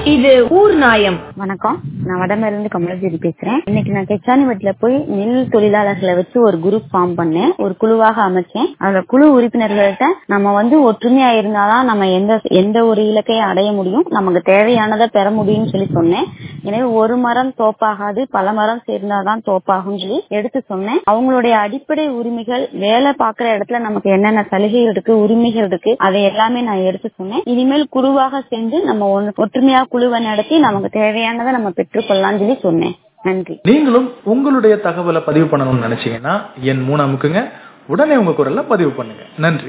இது ஊர் நாயம் வணக்கம் நான் வடமேல இருந்து கமலஜோதி பேசுறேன் இன்னைக்கு நான் கெச்சானிவட்டில போய் நெல் தொழிலாளர்களை வச்சு ஒரு குரூப் ஃபார்ம் பண்ணேன் ஒரு குழுவாக அமைச்சேன் அதுல குழு உறுப்பினர்கள்ட்ட நம்ம வந்து ஒற்றுமையா இருந்தாதான் நம்ம எந்த எந்த ஒரு இலக்கையும் அடைய முடியும் நமக்கு தேவையானதை பெற முடியும்னு சொல்லி சொன்னேன் எனவே ஒரு மரம் தோப்பாகாது பல மரம் சேர்ந்தாதான் தோப்பாகும் சொல்லி எடுத்து சொன்னேன் அவங்களுடைய அடிப்படை உரிமைகள் வேலை பார்க்கிற இடத்துல நமக்கு என்னென்ன சலுகைகள் இருக்கு உரிமைகள் இருக்கு அதை எல்லாமே நான் எடுத்து சொன்னேன் இனிமேல் குழுவாக சேர்ந்து நம்ம ஒண்ணு- ஒற்றுமையா குழுவை நடத்தி நமக்கு தேவையானதை நம்ம பெற்றுக்கொள்ளலாம் சொல்லி சொன்னேன் நன்றி நீங்களும் உங்களுடைய தகவலை பதிவு பண்ணணும்னு நினைச்சீங்கன்னா என் மூணு அமுக்குங்க உடனே உங்க குரல்ல பதிவு பண்ணுங்க நன்றி